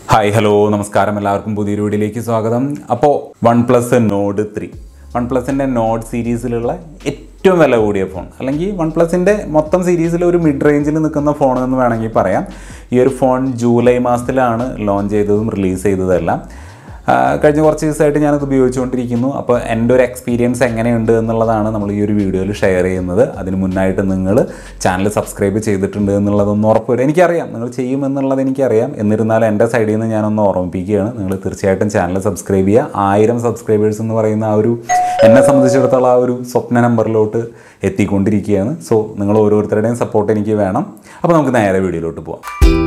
hi hello നമസ്കാരം എല്ലാവർക്കും പുതിയൊരു വീഡിയോയിലേക്ക് സ്വാഗതം അപ്പോൾ വൺ പ്ലസ് നോഡ് ത്രീ വൺ പ്ലസിൻ്റെ നോഡ് സീരീസിലുള്ള ഏറ്റവും വില കൂടിയ ഫോൺ അല്ലെങ്കിൽ വൺ പ്ലസിൻ്റെ മൊത്തം സീരീസിൽ ഒരു മിഡ് റേഞ്ചിൽ നിൽക്കുന്ന ഫോൺ എന്ന് വേണമെങ്കിൽ പറയാം ഈ ഒരു ഫോൺ ജൂലൈ മാസത്തിലാണ് ലോഞ്ച് ചെയ്തതും റിലീസ് ചെയ്തതെല്ലാം ആ, കഴിഞ്ഞ കുറച്ച് ദിവസമായിട്ട് ഞാനത് ഉപയോഗിച്ചുകൊണ്ടിരിക്കുന്നു അപ്പോൾ എൻ്റെ ഒരു എക്സ്പീരിയൻസ് എങ്ങനെയുണ്ട് എന്നുള്ളതാണ് നമ്മൾ ഈ ഒരു വീഡിയോയിൽ ഷെയർ ചെയ്യുന്നത് അതിന് മുന്നായിട്ട് നിങ്ങൾ ചാനൽ സബ്സ്ക്രൈബ് ചെയ്തിട്ടുണ്ട് എന്നുള്ളതൊന്ന് ഉറപ്പ് വരും എനിക്കറിയാം നിങ്ങൾ ചെയ്യുമെന്നുള്ളത് എനിക്കറിയാം എന്നിരുന്നാലും എൻ്റെ സൈഡിൽ നിന്ന് ഞാനൊന്ന് ഓർമ്മിപ്പിക്കുകയാണ് നിങ്ങൾ തീർച്ചയായിട്ടും ചാനൽ സബ്സ്ക്രൈബ് ചെയ്യുക ആയിരം സബ്സ്ക്രൈബേഴ്സ് എന്ന് പറയുന്ന ആ ഒരു എന്നെ സംബന്ധിച്ചിടത്തോളം ആ ഒരു സ്വപ്ന നമ്പറിലോട്ട് എത്തിക്കൊണ്ടിരിക്കുകയാണ് സോ നിങ്ങൾ ഓരോരുത്തരുടെയും സപ്പോർട്ട് എനിക്ക് വേണം അപ്പോൾ നമുക്ക് നേരെ വീഡിയോയിലോട്ട് പോവാം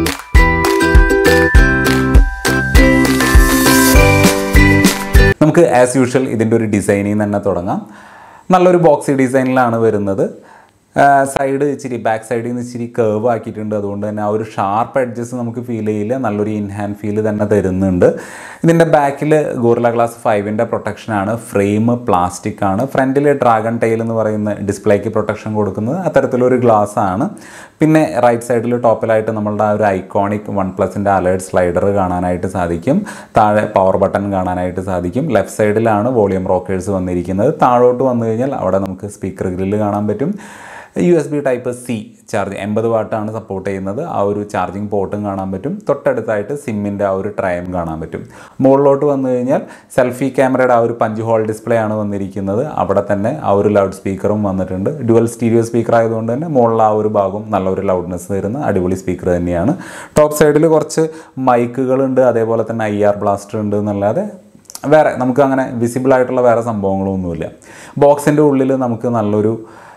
നമുക്ക് ആസ് യൂഷ്വൽ ഇതിൻ്റെ ഒരു ഡിസൈനിൽ നിന്ന് തന്നെ തുടങ്ങാം നല്ലൊരു ബോക്സി ഡിസൈനിലാണ് വരുന്നത് സൈഡ് ഇച്ചിരി ബാക്ക് സൈഡിൽ നിന്ന് ഇച്ചിരി കേർവ് ആക്കിയിട്ടുണ്ട് അതുകൊണ്ട് തന്നെ ആ ഒരു ഷാർപ്പ് എഡ്ജസ് നമുക്ക് ഫീൽ ചെയ്യില്ല നല്ലൊരു ഇൻഹാൻഡ് ഫീൽ തന്നെ തരുന്നുണ്ട് ഇതിൻ്റെ ബാക്കിൽ ഗോറില ഗ്ലാസ് ഫൈവിൻ്റെ പ്രൊട്ടക്ഷനാണ് ഫ്രെയിം പ്ലാസ്റ്റിക് ആണ് ഫ്രണ്ടിൽ ഡ്രാഗൺ ടൈൽ എന്ന് പറയുന്ന ഡിസ്പ്ലേക്ക് പ്രൊട്ടക്ഷൻ കൊടുക്കുന്നത് അത്തരത്തിലൊരു ഗ്ലാസ് ആണ് പിന്നെ റൈറ്റ് സൈഡിൽ ടോപ്പിലായിട്ട് നമ്മളുടെ ആ ഒരു ഐക്കോണിക് വൺ പ്ലസിൻ്റെ അലേർട്ട് സ്ലൈഡർ കാണാനായിട്ട് സാധിക്കും താഴെ പവർ ബട്ടൺ കാണാനായിട്ട് സാധിക്കും ലെഫ്റ്റ് സൈഡിലാണ് വോളിയം റോക്കേഴ്സ് വന്നിരിക്കുന്നത് താഴോട്ട് വന്നു കഴിഞ്ഞാൽ അവിടെ നമുക്ക് സ്പീക്കർ ഗ്രില്ല് കാണാൻ പറ്റും U S B type C charge എൺപത് വാട്ടാണ് സപ്പോർട്ട് ചെയ്യുന്നത് ആ ഒരു ചാർജിങ് പോർട്ടും കാണാൻ പറ്റും തൊട്ടടുത്തായിട്ട് സിമ്മിൻ്റെ ആ ഒരു ട്രയം കാണാൻ പറ്റും മുകളിലോട്ട് വന്നു കഴിഞ്ഞാൽ സെൽഫി ക്യാമറയുടെ ആ ഒരു പഞ്ച് ഹോൾ ഡിസ്പ്ലേ ആണ് വന്നിരിക്കുന്നത് അവിടെ തന്നെ ആ ഒരു ലൗഡ് സ്പീക്കറും വന്നിട്ടുണ്ട് ഡുവൽ സ്റ്റീരിയോ സ്പീക്കർ ആയതുകൊണ്ട് തന്നെ മുകളിൽ ആ ഒരു ഭാഗം നല്ലൊരു ലൗഡ്നെസ് തരുന്ന അടിപൊളി സ്പീക്കർ തന്നെയാണ് ടോപ്പ് സൈഡിൽ കുറച്ച് മൈക്കുകളുണ്ട് അതേപോലെ തന്നെ ഐ ആർ ബ്ലാസ്റ്റർ ഉണ്ട് എന്നല്ലാതെ വേറെ നമുക്ക് അങ്ങനെ വിസിബിൾ ആയിട്ടുള്ള വേറെ സംഭവങ്ങളൊന്നുമില്ല ബോക്സിൻ്റെ ഉള്ളിൽ നമുക്ക് നല്ലൊരു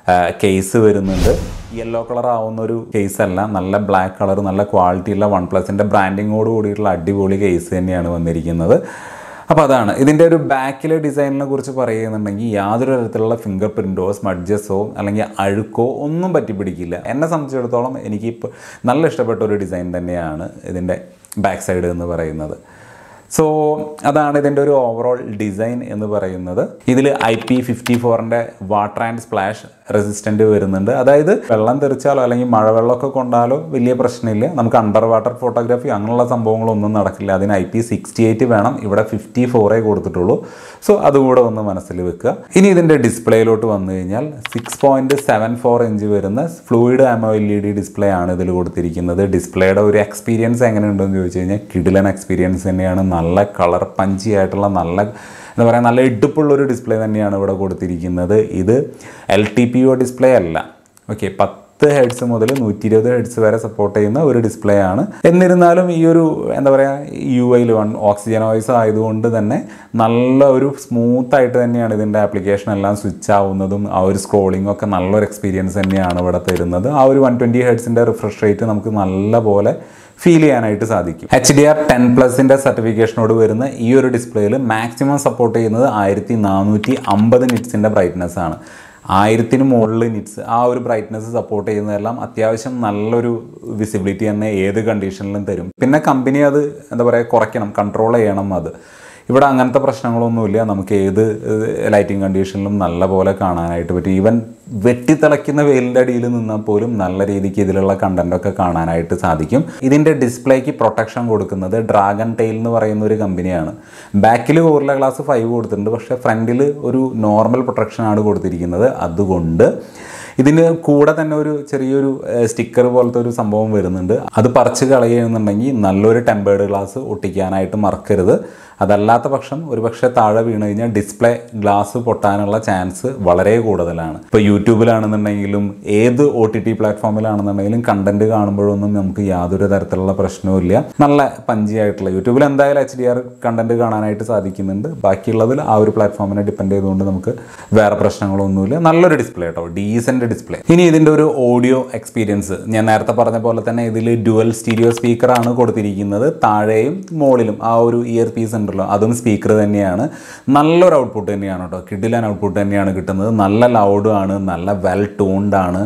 കേസ് വരുന്നുണ്ട് യെല്ലോ കളർ ആവുന്ന ഒരു കേസ് അല്ല നല്ല ബ്ലാക്ക് കളർ നല്ല ക്വാളിറ്റിയുള്ള വൺ പ്ലസിൻ്റെ ബ്രാൻഡിങ്ങോട് കൂടിയിട്ടുള്ള അടിപൊളി കേസ് തന്നെയാണ് വന്നിരിക്കുന്നത് അപ്പോൾ അതാണ് ഇതിൻ്റെ ഒരു ബാക്കിലെ ഡിസൈനിനെ കുറിച്ച് പറയുന്നുണ്ടെങ്കിൽ യാതൊരു തരത്തിലുള്ള ഫിംഗർ പ്രിൻറ്റോ സ്മഡ്ജസോ അല്ലെങ്കിൽ അഴുക്കോ ഒന്നും പറ്റിപ്പിടിക്കില്ല എന്നെ സംബന്ധിച്ചിടത്തോളം എനിക്ക് ഇപ്പോൾ നല്ല ഇഷ്ടപ്പെട്ട ഒരു ഡിസൈൻ തന്നെയാണ് ഇതിൻ്റെ ബാക്ക് സൈഡ് എന്ന് പറയുന്നത് സോ അതാണ് ഇതിൻ്റെ ഒരു ഓവറോൾ ഡിസൈൻ എന്ന് പറയുന്നത് ഇതിൽ ഐ പി ഫിഫ്റ്റി ഫോറിൻ്റെ വാട്ടർ ആൻഡ് സ്പ്ലാഷ് റെസിസ്റ്റൻ്റ് വരുന്നുണ്ട് അതായത് വെള്ളം തെറിച്ചാലോ അല്ലെങ്കിൽ മഴവെള്ളമൊക്കെ കൊണ്ടാലോ വലിയ പ്രശ്നമില്ല നമുക്ക് അണ്ടർ വാട്ടർ ഫോട്ടോഗ്രാഫി അങ്ങനെയുള്ള സംഭവങ്ങളൊന്നും നടക്കില്ല അതിന് ഐ പി സിക്സ്റ്റി എയ്റ്റ് വേണം ഇവിടെ ഫിഫ്റ്റി ഫോറേ കൊടുത്തിട്ടുള്ളൂ സോ അതുകൂടെ ഒന്ന് മനസ്സിൽ വെക്കുക ഇനി ഇതിൻ്റെ ഡിസ്പ്ലേയിലോട്ട് വന്നു കഴിഞ്ഞാൽ six point seven four inch വരുന്ന fluid AMOLED display ആണ് ഇതിൽ കൊടുത്തിരിക്കുന്നത് ഡിസ്പ്ലേയുടെ ഒരു എക്സ്പീരിയൻസ് എങ്ങനെയുണ്ടെന്ന് ചോദിച്ചു കഴിഞ്ഞാൽ കിടിലൻ എക്സ്പീരിയൻസ് തന്നെയാണ് നല്ല കളർ പഞ്ചി ആയിട്ടുള്ള നല്ല എന്താ പറയുക നല്ല ഇടുപ്പുള്ള ഒരു ഡിസ്പ്ലേ തന്നെയാണ് ഇവിടെ കൊടുത്തിരിക്കുന്നത് ഇത് L T P O display അല്ല ഓക്കെ പത്ത് ഹെഡ്സ് മുതൽ നൂറ്റി ഇരുപത് ഹെഡ്സ് വരെ സപ്പോർട്ട് ചെയ്യുന്ന ഒരു ഡിസ്പ്ലേ ആണ് എന്നിരുന്നാലും ഈ ഒരു എന്താ പറയുക യു ഐയിൽ വൺ ഓക്സിജൻ വോയിസ് ആയതുകൊണ്ട് തന്നെ നല്ല ഒരു സ്മൂത്ത് ആയിട്ട് തന്നെയാണ് ഇതിൻ്റെ ആപ്ലിക്കേഷൻ എല്ലാം സ്വിച്ച് ആവുന്നതും ആ ഒരു സ്ക്രോളിംഗ് ഒക്കെ നല്ലൊരു എക്സ്പീരിയൻസ് തന്നെയാണ് ഇവിടെ തരുന്നത് ആ ഒരു വൺ ട്വൻറ്റി ഹെഡ്സിൻ്റെ റിഫ്രഷ് റേറ്റ് നമുക്ക് നല്ല പോലെ ഫീൽ ചെയ്യാനായിട്ട് സാധിക്കും എച്ച് ഡി ആർ ടെൻ പ്ലസിൻ്റെ സർട്ടിഫിക്കേഷനോട് വരുന്ന ഈ ഒരു ഡിസ്പ്ലേയിൽ മാക്സിമം സപ്പോർട്ട് ചെയ്യുന്നത് ആയിരത്തി നാനൂറ്റി അമ്പത് നിറ്റ്സിൻ്റെ ബ്രൈറ്റ്നസ് ആണ് ആയിരത്തിന് മുകളിൽ നിറ്റ്സ് ആ ഒരു ബ്രൈറ്റ്നസ് സപ്പോർട്ട് ചെയ്യുന്നതെല്ലാം അത്യാവശ്യം നല്ലൊരു വിസിബിലിറ്റി തന്നെ ഏത് കണ്ടീഷനിലും തരും പിന്നെ കമ്പനി അത് എന്താ പറയുക കുറയ്ക്കണം കൺട്രോൾ ചെയ്യണം അത് ഇവിടെ അങ്ങനത്തെ പ്രശ്നങ്ങളൊന്നുമില്ല നമുക്ക് ഏത് ലൈറ്റിംഗ് കണ്ടീഷനിലും നല്ല പോലെ കാണാനായിട്ട് പറ്റും ഈവൻ വെട്ടിത്തിളയ്ക്കുന്ന വെയിലിൻ്റെ അടിയിൽ നിന്നാൽ പോലും നല്ല രീതിക്ക് ഇതിലുള്ള കണ്ടൻറ്റൊക്കെ കാണാനായിട്ട് സാധിക്കും ഇതിൻ്റെ ഡിസ്പ്ലേക്ക് പ്രൊട്ടക്ഷൻ കൊടുക്കുന്നത് ഡ്രാഗൺ ടെയിൽ എന്ന് പറയുന്ന ഒരു കമ്പനിയാണ് ബാക്കിൽ കോറില ഗ്ലാസ് ഫൈവ് കൊടുത്തിട്ടുണ്ട് പക്ഷേ ഫ്രണ്ടിൽ ഒരു നോർമൽ പ്രൊട്ടക്ഷനാണ് കൊടുത്തിരിക്കുന്നത് അതുകൊണ്ട് ഇതിന് കൂടെ തന്നെ ഒരു ചെറിയൊരു സ്റ്റിക്കർ പോലത്തെ ഒരു സംഭവം വരുന്നുണ്ട് അത് പറിച്ച് കളയുന്നുണ്ടെങ്കിൽ നല്ലൊരു ടെമ്പേർഡ് ഗ്ലാസ് ഒട്ടിക്കാനായിട്ട് മറക്കരുത് അതല്ലാത്ത പക്ഷം ഒരു പക്ഷേ താഴെ വീണ് കഴിഞ്ഞാൽ ഡിസ്പ്ലേ ഗ്ലാസ് പൊട്ടാനുള്ള ചാൻസ് വളരെ കൂടുതലാണ് ഇപ്പോൾ യൂട്യൂബിലാണെന്നുണ്ടെങ്കിലും ഏത് ഒ ടി ടി പ്ലാറ്റ്ഫോമിലാണെന്നുണ്ടെങ്കിലും കണ്ടന്റ് കാണുമ്പോഴൊന്നും നമുക്ക് യാതൊരു തരത്തിലുള്ള പ്രശ്നവും നല്ല പഞ്ചി ആയിട്ടുള്ള യൂട്യൂബിൽ എന്തായാലും എച്ച് ഡി ആർ കണ്ടന്റ് കാണാനായിട്ട് സാധിക്കുന്നുണ്ട് ബാക്കിയുള്ളതിൽ ആ ഒരു പ്ലാറ്റ്ഫോമിനെ ഡിപ്പെൻഡ് ചെയ്തുകൊണ്ട് നമുക്ക് വേറെ പ്രശ്നങ്ങളൊന്നുമില്ല നല്ലൊരു ഡിസ്പ്ലേ കേട്ടോ ഡീസൻറ്റ് ഡിസ്പ്ലേ ഇനി ഇതിൻ്റെ ഒരു ഓഡിയോ എക്സ്പീരിയൻസ് ഞാൻ നേരത്തെ പറഞ്ഞ പോലെ തന്നെ ഇതിൽ ഡുവൽ സ്റ്റീരിയോ സ്പീക്കറാണ് കൊടുത്തിരിക്കുന്നത് താഴെയും മുകളിലും ആ ഒരു ഇയർ പീസ് ഉണ്ടല്ലോ അതും സ്പീക്കർ തന്നെയാണ് നല്ലൊരു ഔട്ട്പുട്ട് തന്നെയാണ് കേട്ടോ കിഡിലൻ ഔട്ട്പുട്ട് തന്നെയാണ് കിട്ടുന്നത് നല്ല ലൗഡും ആണ് നല്ല വെൽ ടൂൺഡ് ആണ്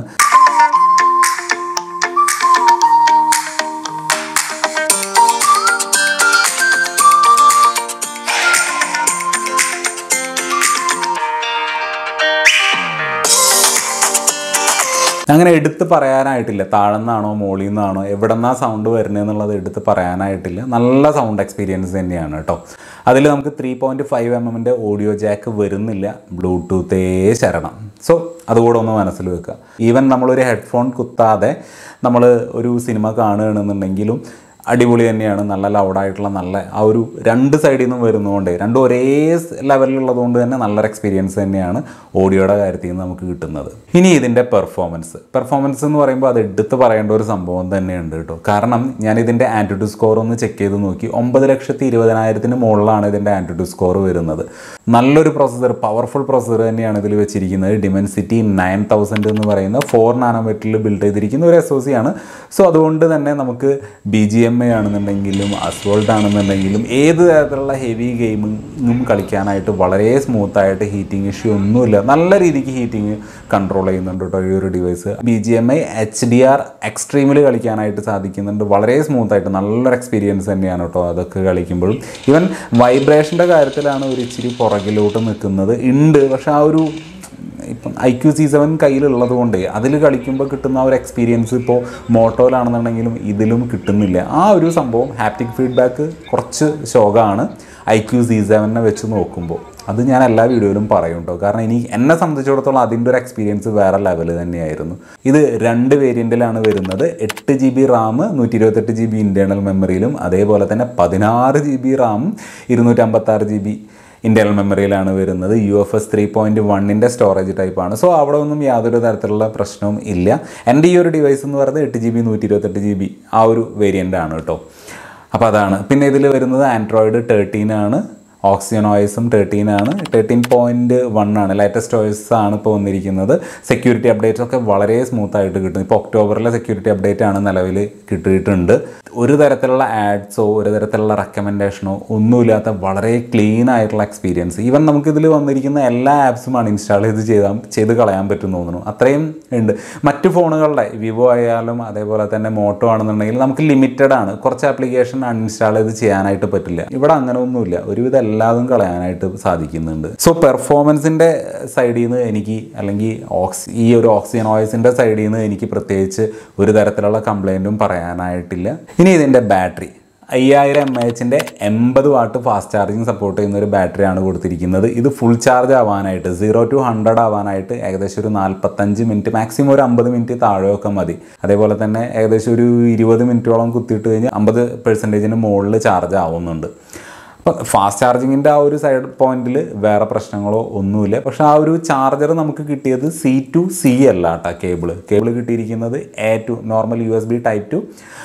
അങ്ങനെ എടുത്ത് പറയാനായിട്ടില്ല താഴ്ന്നാണോ മോളിൽ നിന്നാണോ എവിടെ നിന്നാ സൗണ്ട് വരുന്നതെന്നുള്ളത് എടുത്ത് പറയാനായിട്ടില്ല നല്ല സൗണ്ട് എക്സ്പീരിയൻസ് തന്നെയാണ് കേട്ടോ അതിൽ നമുക്ക് ത്രീ പോയിൻറ്റ് ഫൈവ് എം എമ്മിൻ്റെ ഓഡിയോ ജാക്ക് വരുന്നില്ല ബ്ലൂടൂത്തേ ശരണം സോ അതുകൂടെ ഒന്ന് മനസ്സിൽ വെക്കുക ഈവൻ നമ്മളൊരു ഹെഡ്ഫോൺ കുത്താതെ നമ്മൾ ഒരു സിനിമ കാണുകയാണെന്നുണ്ടെങ്കിലും അടിപൊളി തന്നെയാണ് നല്ല ലൗഡായിട്ടുള്ള നല്ല ആ ഒരു രണ്ട് സൈഡിൽ നിന്നും വരുന്നതുകൊണ്ട് രണ്ടും ഒരേ ലെവലിലുള്ളതുകൊണ്ട് തന്നെ നല്ലൊരു എക്സ്പീരിയൻസ് തന്നെയാണ് ഓഡിയോയുടെ കാര്യത്തിൽ നിന്ന് നമുക്ക് കിട്ടുന്നത് ഇനി ഇതിൻ്റെ പെർഫോമൻസ് പെർഫോമൻസ് എന്ന് പറയുമ്പോൾ അത് എടുത്ത് പറയേണ്ട ഒരു സംഭവം തന്നെയുണ്ട് കേട്ടോ കാരണം ഞാൻ ഇതിൻ്റെ ആൻറ്റിഡു സ്കോർ ഒന്ന് ചെക്ക് ചെയ്ത് നോക്കി ഒമ്പത് ലക്ഷത്തി ഇരുപതിനായിരത്തിന് മുകളിലാണ് ഇതിൻ്റെ ആൻറ്റിഡു സ്കോർ വരുന്നത് നല്ലൊരു പ്രൊസസ്സർ പവർഫുൾ പ്രൊസസ്സർ തന്നെയാണ് ഇതിൽ വെച്ചിരിക്കുന്നത് ഡിമെൻസിറ്റി നയൻ തൗസൻഡ് എന്ന് പറയുന്ന ഫോർ നാനോമീറ്ററിൽ ബിൽഡ് ചെയ്തിരിക്കുന്ന ഒരു എസ് ഒ സി ആണ് സോ അതുകൊണ്ട് തന്നെ നമുക്ക് ബി ജി എം എ ആണെന്നുണ്ടെങ്കിലും അസ്വോൾട്ട് ആണെന്നുണ്ടെങ്കിലും ഏത് തരത്തിലുള്ള ഹെവി ഗെയിമിങ്ങും കളിക്കാനായിട്ട് വളരെ സ്മൂത്തായിട്ട് ഹീറ്റിംഗ് ഇഷ്യൂ ഒന്നുമില്ല നല്ല രീതിക്ക് ഹീറ്റിംഗ് കൺട്രോൾ ചെയ്യുന്നുണ്ട് കേട്ടോ ഈ ഒരു device B G M I H D R എക്സ്ട്രീമിൽ കളിക്കാനായിട്ട് സാധിക്കുന്നുണ്ട് വളരെ സ്മൂത്തായിട്ട് നല്ലൊരു എക്സ്പീരിയൻസ് തന്നെയാണ് കേട്ടോ അതൊക്കെ കളിക്കുമ്പോഴും ഈവൻ വൈബ്രേഷൻ്റെ കാര്യത്തിലാണ് ഒരു ഇച്ചിരി പുറകിലോട്ട് നിൽക്കുന്നത് ഉണ്ട് പക്ഷെ ആ ഒരു ഇപ്പം ഐ ക്യു സി സെവൻ കയ്യിലുള്ളത് കൊണ്ട് അതിൽ കളിക്കുമ്പോൾ കിട്ടുന്ന ആ ഒരു എക്സ്പീരിയൻസ് ഇപ്പോൾ മോട്ടോയിലാണെന്നുണ്ടെങ്കിലും ഇതിലും കിട്ടുന്നില്ല ആ ഒരു സംഭവം ഹാപ്റ്റിക് ഫീഡ്ബാക്ക് കുറച്ച് ശോകമാണ് ഐ ക്യു സി സെവനെ വെച്ച് നോക്കുമ്പോൾ അത് ഞാൻ എല്ലാ വീഡിയോയിലും പറയും കേട്ടോ കാരണം ഇനി എന്നെ സംബന്ധിച്ചിടത്തോളം അതിൻ്റെ ഒരു എക്സ്പീരിയൻസ് വേറെ ലെവൽ തന്നെയായിരുന്നു ഇത് രണ്ട് വേരിയൻറ്റിലാണ് വരുന്നത് എട്ട് ജി ബി റാം നൂറ്റി ഇരുപത്തെട്ട് ജി ബി ഇൻറ്റേർണൽ മെമ്മറിയിലും അതേപോലെ തന്നെ പതിനാറ് ജി ബി റാമും ഇരുന്നൂറ്റമ്പത്താറ് ജി ബി ഇൻറ്റേർണൽ മെമ്മറിയിലാണ് വരുന്നത് U F S three point വണ്ണിൻ്റെ സ്റ്റോറേജ് ടൈപ്പാണ് സോ അവിടെ ഒന്നും യാതൊരു തരത്തിലുള്ള പ്രശ്നവും ഇല്ല എൻ്റെ ഈ ഒരു ഡിവൈസ് എന്ന് പറയുന്നത് എട്ട് ജി ബി നൂറ്റി ഇരുപത്തെട്ട് ജി ബി ആ ഒരു വേരിയൻ്റ് ആണ് കേട്ടോ അപ്പോൾ അതാണ് പിന്നെ ഇതിൽ വരുന്നത് ആൻഡ്രോയിഡ് തേർട്ടീൻ ആണ് ഓക്സിജൻ ഓയസും തേർട്ടീൻ ആണ് തേർട്ടീൻ പോയിൻറ്റ് വൺ ആണ് ലേറ്റസ്റ്റ് ഓയസ് ആണ് ഇപ്പോൾ വന്നിരിക്കുന്നത് സെക്യൂരിറ്റി അപ്ഡേറ്റ്സ് ഒക്കെ വളരെ സ്മൂത്ത് ആയിട്ട് കിട്ടും ഇപ്പോൾ ഒക്ടോബറിലെ സെക്യൂരിറ്റി അപ്ഡേറ്റ് ആണ് നിലവിൽ കിട്ടിയിട്ടുണ്ട് ഒരു തരത്തിലുള്ള ആഡ്സോ ഒരു തരത്തിലുള്ള റെക്കമെൻഡേഷനോ ഒന്നുമില്ലാത്ത വളരെ ക്ലീൻ ആയിട്ടുള്ള എക്സ്പീരിയൻസ് ഈവൻ നമുക്കിതിൽ വന്നിരിക്കുന്ന എല്ലാ ആപ്സും അൺഇൻസ്റ്റാൾ ചെയ്ത് ചെയ്താൽ ചെയ്ത് കളയാൻ പറ്റും തോന്നുന്നു അത്രയും ഉണ്ട് മറ്റ് ഫോണുകളുടെ വിവോ ആയാലും അതേപോലെ തന്നെ മോട്ടോ ആണെന്നുണ്ടെങ്കിൽ നമുക്ക് ലിമിറ്റഡ് ആണ് കുറച്ച് ആപ്ലിക്കേഷൻ അൺഇൻസ്റ്റാൾ ചെയ്ത് ചെയ്യാനായിട്ട് പറ്റില്ല ഇവിടെ അങ്ങനെ ഒന്നുമില്ല ഒരുവിധം എല്ലാതും കളയാനായിട്ട് സാധിക്കുന്നുണ്ട് സോ പെർഫോമൻസിൻ്റെ സൈഡിൽ നിന്ന് എനിക്ക് അല്ലെങ്കിൽ ഓക്സ് ഈ ഒരു ഓക്സിജൻ ഓയിസിൻ്റെ സൈഡിൽ നിന്ന് എനിക്ക് പ്രത്യേകിച്ച് ഒരു തരത്തിലുള്ള കംപ്ലൈൻറ്റും പറയാനായിട്ടില്ല ഇനി ഇതിൻ്റെ ബാറ്ററി അയ്യായിരം എം എച്ചിൻ്റെ എൺപത് വാട്ട് ഫാസ്റ്റ് ചാർജിങ് സപ്പോർട്ട് ചെയ്യുന്ന ഒരു ബാറ്ററിയാണ് കൊടുത്തിരിക്കുന്നത് ഇത് ഫുൾ ചാർജ് ആവാനായിട്ട് സീറോ ടു ഹൺഡ്രഡ് ആവാനായിട്ട് ഏകദേശം ഒരു നാൽപ്പത്തഞ്ച് മിനിറ്റ് മാക്സിമം ഒരു അമ്പത് മിനിറ്റ് താഴെയൊക്കെ മതി അതേപോലെ തന്നെ ഏകദേശം ഒരു ഇരുപത് മിനിറ്റോളം കുത്തിയിട്ട് കഴിഞ്ഞ് അമ്പത് പെർസെൻറ്റേജിന് മുകളിൽ ചാർജ് ആവുന്നുണ്ട് അപ്പോൾ ഫാസ്റ്റ് ചാർജിങ്ങിൻ്റെ ആ ഒരു സൈഡ് പോയിന്റിൽ വേറെ പ്രശ്നങ്ങളോ ഒന്നുമില്ല പക്ഷെ ആ ഒരു ചാർജർ നമുക്ക് കിട്ടിയത് സി ടു സി അല്ല കേട്ടോ കേബിൾ കേബിൾ കിട്ടിയിരിക്കുന്നത് A to normal U S B type to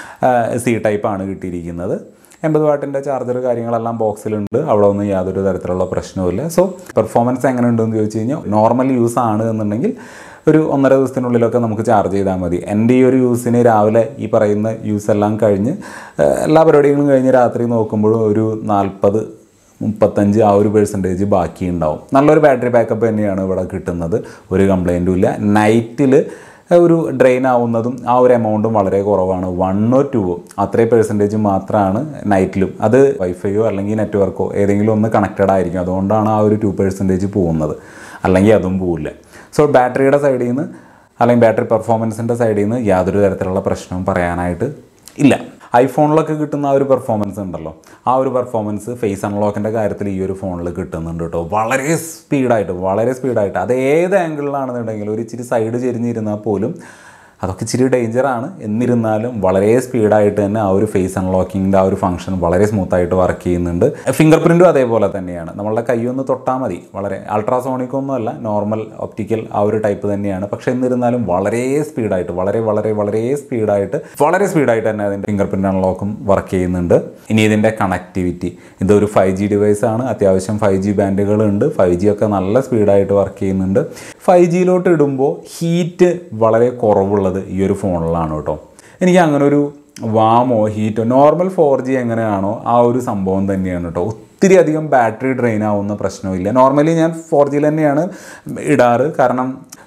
C ടൈപ്പാണ് കിട്ടിയിരിക്കുന്നത് എൺപത് വാട്ടിൻ്റെ ചാർജർ കാര്യങ്ങളെല്ലാം ബോക്സിലുണ്ട് അവിടെ ഒന്നും യാതൊരു തരത്തിലുള്ള പ്രശ്നവുമില്ല സോ പെർഫോമൻസ് എങ്ങനെ ഉണ്ടെന്ന് ചോദിച്ചു കഴിഞ്ഞാൽ നോർമൽ യൂസ് ആണ് എന്നുണ്ടെങ്കിൽ ഒരു ഒന്നര ദിവസത്തിനുള്ളിലൊക്കെ നമുക്ക് ചാർജ് ചെയ്താൽ മതി എൻ്റെ ഈ ഒരു യൂസിന് രാവിലെ ഈ പറയുന്ന യൂസ് എല്ലാം കഴിഞ്ഞ് ഏഹ്, എല്ലാ പരിപാടികളും കഴിഞ്ഞ് രാത്രി നോക്കുമ്പോഴും ഒരു നാൽപ്പത് മുപ്പത്തഞ്ച് ആ ഒരു പെർസെൻറ്റേജ് ബാക്കി ഉണ്ടാവും നല്ലൊരു ബാറ്ററി ബാക്കപ്പ് തന്നെയാണ് ഇവിടെ കിട്ടുന്നത് ഒരു കംപ്ലൈൻറ്റും ഇല്ല നൈറ്റിൽ ഒരു ഡ്രെയിൻ ആവുന്നതും ആ ഒരു എമൗണ്ടും വളരെ കുറവാണ് വണ്ണോ ടുവോ അത്രയും പെർസെൻറ്റേജ് മാത്രമാണ് നൈറ്റിലും അത് വൈഫൈയോ അല്ലെങ്കിൽ നെറ്റ്വർക്കോ ഏതെങ്കിലും ഒന്ന് കണക്റ്റഡ് ആയിരിക്കും അതുകൊണ്ടാണ് ആ ഒരു ടു പെർസെൻറ്റേജ് പോകുന്നത് അല്ലെങ്കിൽ അതും പോവില്ല സോ ബാറ്ററിയുടെ സൈഡിൽ നിന്ന് അല്ലെങ്കിൽ ബാറ്ററി പെർഫോമൻസിൻ്റെ സൈഡിൽ നിന്ന് യാതൊരു തരത്തിലുള്ള പ്രശ്നവും പറയാനായിട്ട് ഇല്ല ഐഫോണിലൊക്കെ കിട്ടുന്ന ആ ഒരു പെർഫോമൻസ് ഉണ്ടല്ലോ ആ ഒരു പെർഫോമൻസ് ഫേസ് അൺലോക്കിൻ്റെ കാര്യത്തിൽ ഈ ഒരു ഫോണിൽ കിട്ടുന്നുണ്ട് കേട്ടോ വളരെ സ്പീഡായിട്ട് വളരെ സ്പീഡായിട്ട് അത് ഏത് ആംഗിളിലാണെന്നുണ്ടെങ്കിലും ഒരു ഇച്ചിരി സൈഡ് ചെരിഞ്ഞിരുന്നാൽ പോലും അതൊക്കെ ഇച്ചിരി ഡേഞ്ചറാണ് എന്നിരുന്നാലും വളരെ സ്പീഡായിട്ട് തന്നെ ആ ഒരു ഫേസ് അൺലോക്കിങ്ങിൻ്റെ ആ ഒരു ഫംഗ്ഷൻ വളരെ സ്മൂത്തായിട്ട് വർക്ക് ചെയ്യുന്നുണ്ട് ഫിംഗർ പ്രിൻറ്റും അതേപോലെ തന്നെയാണ് നമ്മളുടെ കൈ ഒന്ന് തൊട്ടാൽ മതി വളരെ അൾട്രാസോണിക് ഒന്നുമല്ല നോർമൽ ഒപ്റ്റിക്കൽ ആ ഒരു ടൈപ്പ് തന്നെയാണ് പക്ഷെ എന്നിരുന്നാലും വളരെ സ്പീഡായിട്ട് വളരെ വളരെ വളരെ സ്പീഡായിട്ട് വളരെ സ്പീഡായിട്ട് തന്നെ അതിൻ്റെ ഫിംഗർ പ്രിൻ്റ് അൺലോക്കും വർക്ക് ചെയ്യുന്നുണ്ട് ഇനി ഇതിൻ്റെ കണക്ടിവിറ്റി ഇതൊരു ഫൈവ് ജി ഡിവൈസ് ആണ് അത്യാവശ്യം ഫൈവ് ജി ബാൻഡുകളുണ്ട് ഫൈവ് ജി ഒക്കെ നല്ല സ്പീഡായിട്ട് വർക്ക് ചെയ്യുന്നുണ്ട് ഫൈവ് ജിയിലോട്ട് ഇടുമ്പോൾ ഹീറ്റ് വളരെ കുറവുള്ളത് ഈ ഒരു ഫോണിലാണ് കേട്ടോ എനിക്ക് അങ്ങനെ ഒരു വാമോ ഹീറ്റോ നോർമൽ ഫോർ ജി എങ്ങനെയാണോ ആ ഒരു സംഭവം തന്നെയാണ് കേട്ടോ ഒത്തിരി അധികം ബാറ്ററി ഡ്രെയിൻ ആവുന്ന പ്രശ്നമില്ല നോർമലി ഞാൻ ഫോർ ജിയിൽ തന്നെയാണ് ഇടാറ് കാരണം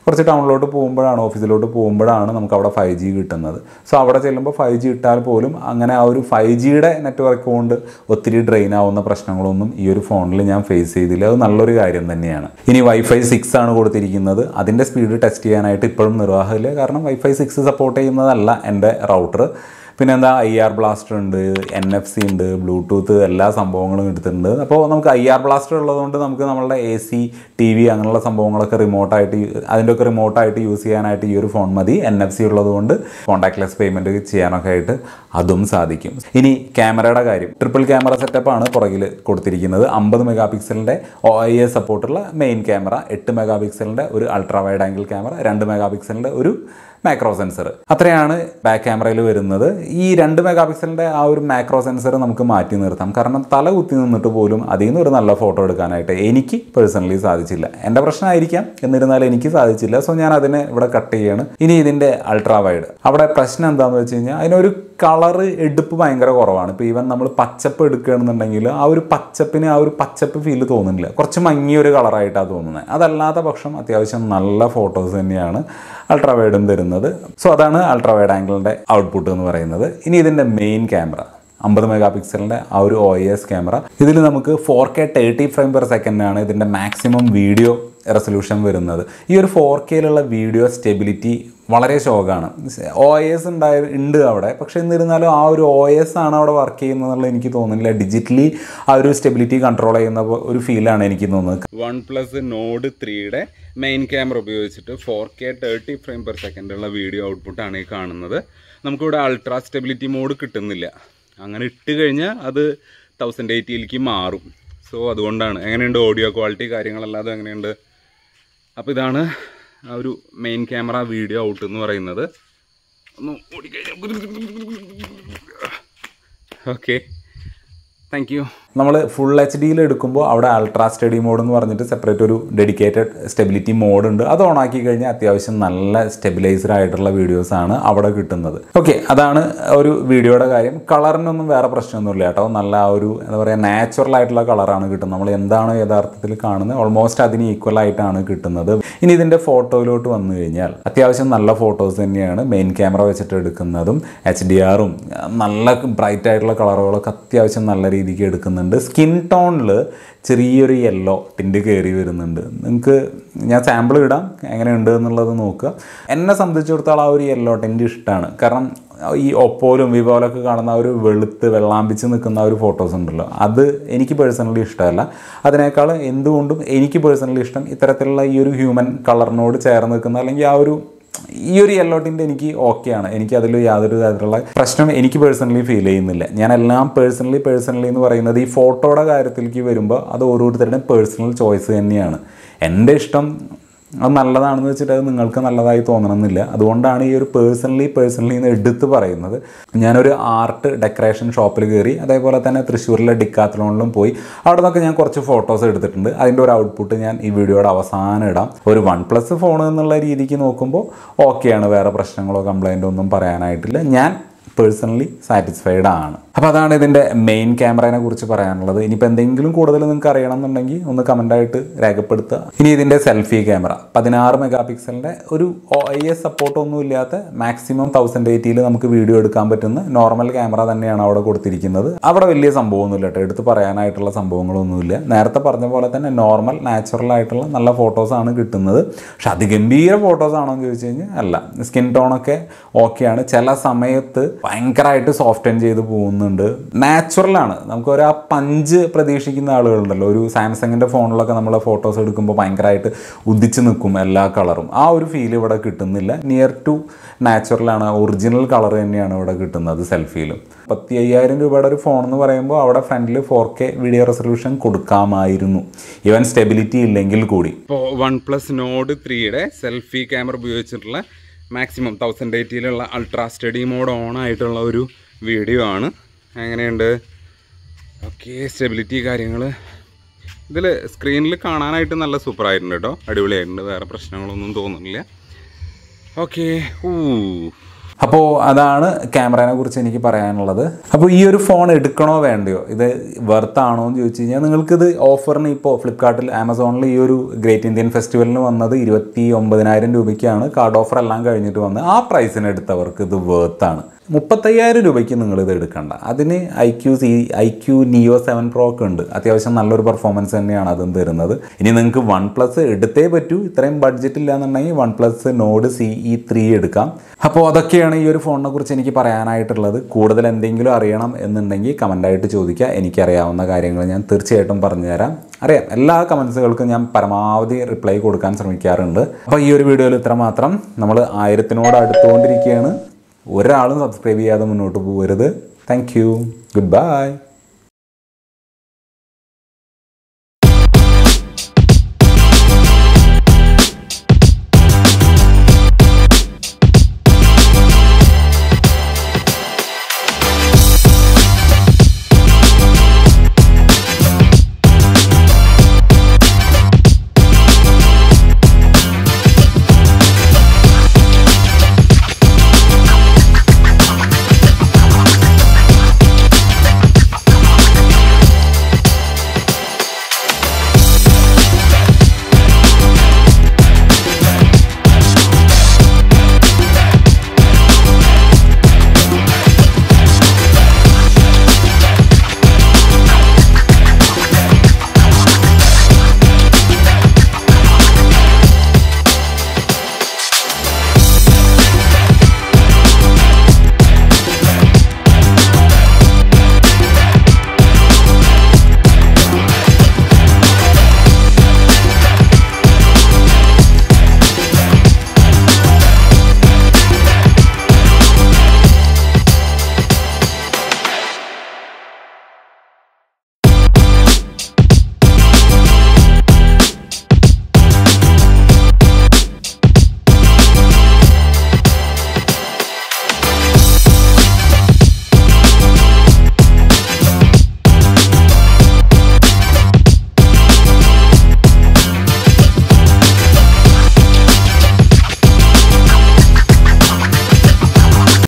കുറച്ച് ടൗണിലോട്ട് പോകുമ്പോഴാണ് ഓഫീസിലോട്ട് പോകുമ്പോഴാണ് നമുക്ക് അവിടെ ഫൈവ് ജി കിട്ടുന്നത് സോ അവിടെ ചെല്ലുമ്പോൾ ഫൈവ് ജി ഇട്ടാൽ പോലും അങ്ങനെ ആ ഒരു ഫൈവ് ജിയുടെ നെറ്റ്വർക്ക് കൊണ്ട് ഒത്തിരി ഡ്രെയിൻ ആവുന്ന പ്രശ്നങ്ങളൊന്നും ഈ ഒരു ഫോണിൽ ഞാൻ ഫേസ് ചെയ്തില്ല അത് നല്ലൊരു കാര്യം തന്നെയാണ് ഇനി വൈഫൈ സിക്സ് ആണ് കൊടുത്തിരിക്കുന്നത് അതിൻ്റെ സ്പീഡ് ടെസ്റ്റ് ചെയ്യാനായിട്ട് ഇപ്പോഴും നിർവാഹമില്ല കാരണം വൈഫൈ സിക്സ് സപ്പോർട്ട് ചെയ്യുന്നതല്ല എൻ്റെ റൗട്ടർ പിന്നെ എന്താ ഐ ആർ ബ്ലാസ്റ്റർ ഉണ്ട് എൻ എഫ് സി ഉണ്ട് ബ്ലൂടൂത്ത് എല്ലാ സംഭവങ്ങളും എടുത്തിട്ടുണ്ട് അപ്പോൾ നമുക്ക് ഐ ആർ ബ്ലാസ്റ്റർ ഉള്ളതുകൊണ്ട് നമുക്ക് നമ്മളുടെ എ സി ടി വി അങ്ങനെയുള്ള സംഭവങ്ങളൊക്കെ റിമോട്ടായിട്ട് അതിൻ്റെയൊക്കെ റിമോട്ടായിട്ട് യൂസ് ചെയ്യാനായിട്ട് ഈ ഒരു ഫോൺ മതി എൻ എഫ് സി ഉള്ളതുകൊണ്ട് കോൺടാക്ട്ലെസ് പേയ്മെൻറ്റ് ചെയ്യാനൊക്കെ ആയിട്ട് അതും സാധിക്കും ഇനി ക്യാമറയുടെ കാര്യം ട്രിപ്പിൾ ക്യാമറ സെറ്റപ്പാണ് പുറകിൽ കൊടുത്തിരിക്കുന്നത് അമ്പത് മെഗാ പിക്സലിൻ്റെ ഒ ഐ എ സപ്പോർട്ടുള്ള മെയിൻ ക്യാമറ എട്ട് മെഗാ പിക്സലിൻ്റെ ഒരു അൾട്രാ വൈഡ് ആംഗിൾ ക്യാമറ രണ്ട് മെഗാ പിക്സലിൻ്റെ ഒരു മാക്രോ സെൻസർ അത്രയാണ് ബാക്ക് ക്യാമറയിൽ വരുന്നത് ഈ രണ്ട് മെഗാ പിക്സലിൻ്റെ ആ ഒരു മാക്രോ സെൻസർ നമുക്ക് മാറ്റി നിർത്താം കാരണം തല കുത്തി നിന്നിട്ട് പോലും അതിൽ നിന്ന് ഒരു നല്ല ഫോട്ടോ എടുക്കാനായിട്ട് എനിക്ക് പേഴ്സണലി സാധിച്ചില്ല എൻ്റെ പ്രശ്നമായിരിക്കാം എന്നിരുന്നാലും എനിക്ക് സാധിച്ചില്ല സോ ഞാൻ അതിനെ ഇവിടെ കട്ട് ചെയ്യാണ് ഇനി ഇതിൻ്റെ അൾട്രാ വൈഡ് അവിടെ പ്രശ്നം എന്താണെന്ന് വെച്ച് കഴിഞ്ഞാൽ അതിനൊരു കളറ് എടുപ്പ് ഭയങ്കര കുറവാണ് ഇപ്പോൾ ഈവൻ നമ്മൾ പച്ചപ്പ് എടുക്കുകയാണെന്നുണ്ടെങ്കിൽ ആ ഒരു പച്ചപ്പിന് ആ ഒരു പച്ചപ്പ് ഫീൽ തോന്നുന്നില്ല കുറച്ച് മങ്ങിയ ഒരു കളറായിട്ടാണ് തോന്നുന്നത് അതല്ലാത്ത പക്ഷം അത്യാവശ്യം നല്ല ഫോട്ടോസ് തന്നെയാണ് അൾട്രാ വൈഡും തരുന്നത് സോ അതാണ് അൾട്രാ വൈഡ് ആംഗിളിൻ്റെ ഔട്ട്പുട്ട് എന്ന് പറയുന്നത് ഇനി ഇതിൻ്റെ മെയിൻ ക്യാമറ അമ്പത് മെഗാ പിക്സലിൻ്റെ ആ ഒരു ഒ എസ് ക്യാമറ ഇതിൽ നമുക്ക് four K thirty frame per സെക്കൻഡാണ് ഇതിൻ്റെ മാക്സിമം വീഡിയോ റെസൊല്യൂഷൻ വരുന്നത് ഈ ഒരു ഫോർ കെയിലുള്ള വീഡിയോ സ്റ്റെബിലിറ്റി വളരെ ശോകമാണ് ഒ എസ് ഉണ്ടായ ഉണ്ട് അവിടെ പക്ഷേ എന്നിരുന്നാലും ആ ഒരു ഒ എസ് ആണ് അവിടെ വർക്ക് ചെയ്യുന്നതെന്നുള്ള എനിക്ക് തോന്നുന്നില്ല ഡിജിറ്റലി ആ ഒരു സ്റ്റെബിലിറ്റി കൺട്രോൾ ചെയ്യുന്ന ഒരു ഫീലാണ് എനിക്ക് തോന്നുന്നത് വൺ പ്ലസ് നോഡ് ത്രീയുടെ മെയിൻ ക്യാമറ ഉപയോഗിച്ചിട്ട് four K thirty frame per സെക്കൻഡുള്ള വീഡിയോ ഔട്ട്പുട്ടാണ് ഈ കാണുന്നത് നമുക്കിവിടെ അൾട്രാ സ്റ്റെബിലിറ്റി മോഡ് കിട്ടുന്നില്ല അങ്ങനെ ഇട്ട് കഴിഞ്ഞാൽ അത് തൗസൻഡ് എയ്റ്റിയിലേക്ക് മാറും സോ അതുകൊണ്ടാണ് എങ്ങനെയുണ്ട് ഓഡിയോ ക്വാളിറ്റി കാര്യങ്ങളല്ലാതെ എങ്ങനെയുണ്ട് അപ്പോൾ ഇതാണ് ആ ഒരു മെയിൻ ക്യാമറ വീഡിയോ ഔട്ട് എന്ന് പറയുന്നത് ഒന്ന് ഓക്കെ താങ്ക് യു നമ്മൾ ഫുൾ എച്ച് ഡിയിൽ എടുക്കുമ്പോൾ അവിടെ അൾട്രാ സ്റ്റഡി മോഡ് എന്ന് പറഞ്ഞിട്ട് സെപ്പറേറ്റ് ഒരു ഡെഡിക്കേറ്റഡ് സ്റ്റെബിലിറ്റി മോഡ് ഉണ്ട് അത് ഓൺ ആക്കി കഴിഞ്ഞാൽ അത്യാവശ്യം നല്ല സ്റ്റെബിലൈസ്ഡ് ആയിട്ടുള്ള വീഡിയോസ് ആണ് അവിടെ കിട്ടുന്നത് ഓക്കെ അതാണ് ഒരു വീഡിയോയുടെ കാര്യം കളറിനൊന്നും വേറെ പ്രശ്നമൊന്നുമില്ല കേട്ടോ നല്ല ആ ഒരു എന്താ പറയുക നാച്ചുറൽ ആയിട്ടുള്ള കളറാണ് കിട്ടുന്നത് നമ്മൾ എന്താണ് യഥാർത്ഥത്തിൽ കാണുന്നത് ഓൾമോസ്റ്റ് അതിന് ഈക്വൽ ആയിട്ടാണ് കിട്ടുന്നത് ഇനി ഇതിൻ്റെ ഫോട്ടോയിലോട്ട് വന്നു കഴിഞ്ഞാൽ അത്യാവശ്യം നല്ല ഫോട്ടോസ് തന്നെയാണ് മെയിൻ ക്യാമറ വെച്ചിട്ട് എടുക്കുന്നതും എച്ച് ഡി ആറും നല്ല ബ്രൈറ്റ് ആയിട്ടുള്ള കളറുകളൊക്കെ അത്യാവശ്യം നല്ല രീതിക്ക് എടുക്കുന്നുണ്ട് സ്കിൻ ടോണിൽ ചെറിയൊരു യെല്ലോ ടിൻറ്റ് കയറി വരുന്നുണ്ട് നിങ്ങൾക്ക് ഞാൻ സാമ്പിൾ ഇടാം എങ്ങനെയുണ്ട് എന്നുള്ളത് നോക്കുക എന്നെ സംബന്ധിച്ചിടത്തോളം ആ ഒരു യെല്ലോ ടിൻറ്റ് ഇഷ്ടമാണ് കാരണം ഈ ഒപ്പോലും വിവോലൊക്കെ കാണുന്ന ആ ഒരു വെളുത്ത് വെള്ളാമ്പിച്ച് നിൽക്കുന്ന ആ ഒരു ഫോട്ടോസ് ഉണ്ടല്ലോ അത് എനിക്ക് പേഴ്സണലി ഇഷ്ടമല്ല അതിനേക്കാൾ എന്തുകൊണ്ടും എനിക്ക് പേഴ്സണലി ഇഷ്ടം ഇത്തരത്തിലുള്ള ഈ ഒരു ഹ്യൂമൻ കളറിനോട് ചേർന്ന് നിൽക്കുന്ന അല്ലെങ്കിൽ ആ ഒരു ഈ ഒരു യെല്ലോ ടിൻ്റ് എനിക്ക് ഓക്കെയാണ് എനിക്ക് അതിൽ യാതൊരു തരത്തിലുള്ള പ്രശ്നം എനിക്ക് പേഴ്സണലി ഫീൽ ചെയ്യുന്നില്ല ഞാൻ എല്ലാം പേഴ്സണലി പേഴ്സണലി എന്ന് പറയുന്നത് ഈ ഫോട്ടോയുടെ കാര്യത്തിലേക്ക് വരുമ്പോൾ അത് ഓരോരുത്തരുടെയും പേഴ്സണൽ ചോയ്സ് തന്നെയാണ് എൻ്റെ ഇഷ്ടം അത് നല്ലതാണെന്ന് വെച്ചിട്ട് അത് നിങ്ങൾക്ക് നല്ലതായി തോന്നണമെന്നില്ല അതുകൊണ്ടാണ് ഈ ഒരു പേഴ്സണലി പേഴ്സണലി എന്ന് എടുത്ത് പറയുന്നത് ഞാനൊരു ആർട്ട് ഡെക്കറേഷൻ ഷോപ്പിൽ കയറി അതേപോലെ തന്നെ തൃശ്ശൂരിലെ ഡിക്കാത്തലോണിലും പോയി അവിടെ നിന്നൊക്കെ ഞാൻ കുറച്ച് ഫോട്ടോസ് എടുത്തിട്ടുണ്ട് അതിൻ്റെ ഒരു ഔട്ട്പുട്ട് ഞാൻ ഈ വീഡിയോയുടെ അവസാനം ഇടാം ഒരു വൺ പ്ലസ് ഫോൺ എന്നുള്ള രീതിക്ക് നോക്കുമ്പോൾ ഓക്കെയാണ് വേറെ പ്രശ്നങ്ങളോ കംപ്ലൈൻറ്റോ ഒന്നും പറയാനായിട്ടില്ല ഞാൻ പേഴ്സണലി സാറ്റിസ്ഫൈഡ് ആണ് അപ്പോൾ അതാണ് ഇതിൻ്റെ മെയിൻ ക്യാമറയെ കുറിച്ച് പറയാനുള്ളത് ഇനിയിപ്പോൾ എന്തെങ്കിലും കൂടുതൽ നിങ്ങൾക്ക് അറിയണം എന്നുണ്ടെങ്കിൽ ഒന്ന് കമൻ്റായിട്ട് രേഖപ്പെടുത്തുക ഇനി ഇതിൻ്റെ സെൽഫി ക്യാമറ പതിനാറ് മെഗാ പിക്സലിൻ്റെ ഒരു ഒ ഐ എസ് സപ്പോർട്ടൊന്നും ഇല്ലാത്ത മാക്സിമം തൗസൻഡ് എയ്റ്റിയിൽ നമുക്ക് വീഡിയോ എടുക്കാൻ പറ്റുന്ന നോർമൽ ക്യാമറ തന്നെയാണ് അവിടെ കൊടുത്തിരിക്കുന്നത് അവിടെ വലിയ സംഭവമൊന്നുമില്ല കേട്ടോ എടുത്ത് പറയാനായിട്ടുള്ള സംഭവങ്ങളൊന്നുമില്ല നേരത്തെ പറഞ്ഞ പോലെ തന്നെ നോർമൽ നാച്ചുറൽ ആയിട്ടുള്ള നല്ല ഫോട്ടോസാണ് കിട്ടുന്നത് പക്ഷെ അതിഗംഭീര ഫോട്ടോസ് ആണോ എന്ന് ചോദിച്ചു കഴിഞ്ഞാൽ അല്ല സ്കിൻ ടോണൊക്കെ ഓക്കെയാണ് ചില സമയത്ത് ഭയങ്കരമായിട്ട് സോഫ്റ്റൻ ചെയ്ത് പോകുന്നുണ്ട് നാച്ചുറലാണ് നമുക്ക് ഒരു ആ പഞ്ച് പ്രതീക്ഷിക്കുന്ന ആളുകളുണ്ടല്ലോ ഒരു സാംസങ്ങിൻ്റെ ഫോണിലൊക്കെ നമ്മൾ ഫോട്ടോസ് എടുക്കുമ്പോൾ ഭയങ്കരമായിട്ട് ഉദിച്ച് നിൽക്കും എല്ലാ കളറും ആ ഒരു ഫീൽ ഇവിടെ കിട്ടുന്നില്ല നിയർ ടു നാച്ചുറലാണ് ഒറിജിനൽ കളർ തന്നെയാണ് ഇവിടെ കിട്ടുന്നത് സെൽഫിയിലും പത്തി അയ്യായിരം രൂപയുടെ ഒരു ഫോൺ എന്ന് പറയുമ്പോൾ അവിടെ ഫ്രണ്ടിൽ ഫോർ കെ വീഡിയോ റെസൊല്യൂഷൻ കൊടുക്കാമായിരുന്നു ഈവൻ സ്റ്റെബിലിറ്റി ഇല്ലെങ്കിൽ കൂടി ഇപ്പോൾ വൺ പ്ലസ് നോഡ് ത്രീയുടെ സെൽഫി ക്യാമറ ഉപയോഗിച്ചിട്ടുള്ള മാക്സിമം തൗസൻഡ് എയ്റ്റിയിലുള്ള അൾട്രാ സ്റ്റഡി മോഡ് ഓൺ ആയിട്ടുള്ള ഒരു വീഡിയോ ആണ് എങ്ങനെയുണ്ട് ഓക്കെ സ്റ്റെബിലിറ്റി കാര്യങ്ങൾ ഇതിൽ സ്ക്രീനിൽ കാണാനായിട്ട് നല്ല സൂപ്പറായിട്ടുണ്ട് കേട്ടോ അടിപൊളിയായിട്ടുണ്ട് വേറെ പ്രശ്നങ്ങളൊന്നും തോന്നുന്നില്ല ഓക്കെ ഊ അപ്പോൾ അതാണ് ക്യാമറയെ കുറിച്ച് എനിക്ക് പറയാനുള്ളത് അപ്പോൾ ഈ ഒരു ഫോൺ എടുക്കണോ വേണ്ടയോ ഇത് വെർത്ത് ആണോ എന്ന് ചോദിച്ചു കഴിഞ്ഞാൽ നിങ്ങൾക്കിത് ഓഫറിന് ഇപ്പോൾ ഫ്ലിപ്കാർട്ടിൽ ആമസോണിൽ ഈ ഒരു ഗ്രേറ്റ് ഇന്ത്യൻ ഫെസ്റ്റിവലിന് വന്നത് ഇരുപത്തി ഒമ്പതിനായിരം രൂപയ്ക്കാണ് കാർഡ് ഓഫർ എല്ലാം കഴിഞ്ഞിട്ട് വന്ന് ആ പ്രൈസിന് എടുത്തവർക്ക് ഇത് വേർത്താണ് മുപ്പത്തയ്യായിരം രൂപയ്ക്ക് നിങ്ങൾ ഇത് എടുക്കണ്ട അതിന് I Q C I Q neo seven pro ഒക്കെ ഉണ്ട് അത്യാവശ്യം നല്ലൊരു പെർഫോമൻസ് തന്നെയാണ് അതും തരുന്നത് ഇനി നിങ്ങൾക്ക് വൺ പ്ലസ് എടുത്തേ പറ്റൂ ഇത്രയും ബഡ്ജറ്റ് ഇല്ലാന്നുണ്ടെങ്കിൽ one plus Nord C E three എടുക്കാം അപ്പോൾ അതൊക്കെയാണ് ഈ ഒരു ഫോണിനെ കുറിച്ച് എനിക്ക് പറയാനായിട്ടുള്ളത് കൂടുതൽ എന്തെങ്കിലും അറിയണം എന്നുണ്ടെങ്കിൽ കമൻ്റായിട്ട് ചോദിക്കുക എനിക്കറിയാവുന്ന കാര്യങ്ങൾ ഞാൻ തീർച്ചയായിട്ടും പറഞ്ഞുതരാം അറിയാം എല്ലാ കമൻസുകൾക്കും ഞാൻ പരമാവധി റിപ്ലൈ കൊടുക്കാൻ ശ്രമിക്കാറുണ്ട് അപ്പോൾ ഈ ഒരു വീഡിയോയിൽ ഇത്ര മാത്രം നമ്മൾ ആയിരത്തിനോട് അടുത്തുകൊണ്ടിരിക്കുകയാണ് ഒരാളും സബ്സ്ക്രൈബ് ചെയ്യാതെ മുന്നോട്ട് പോകരുത് താങ്ക് യു ഗുഡ് ബൈ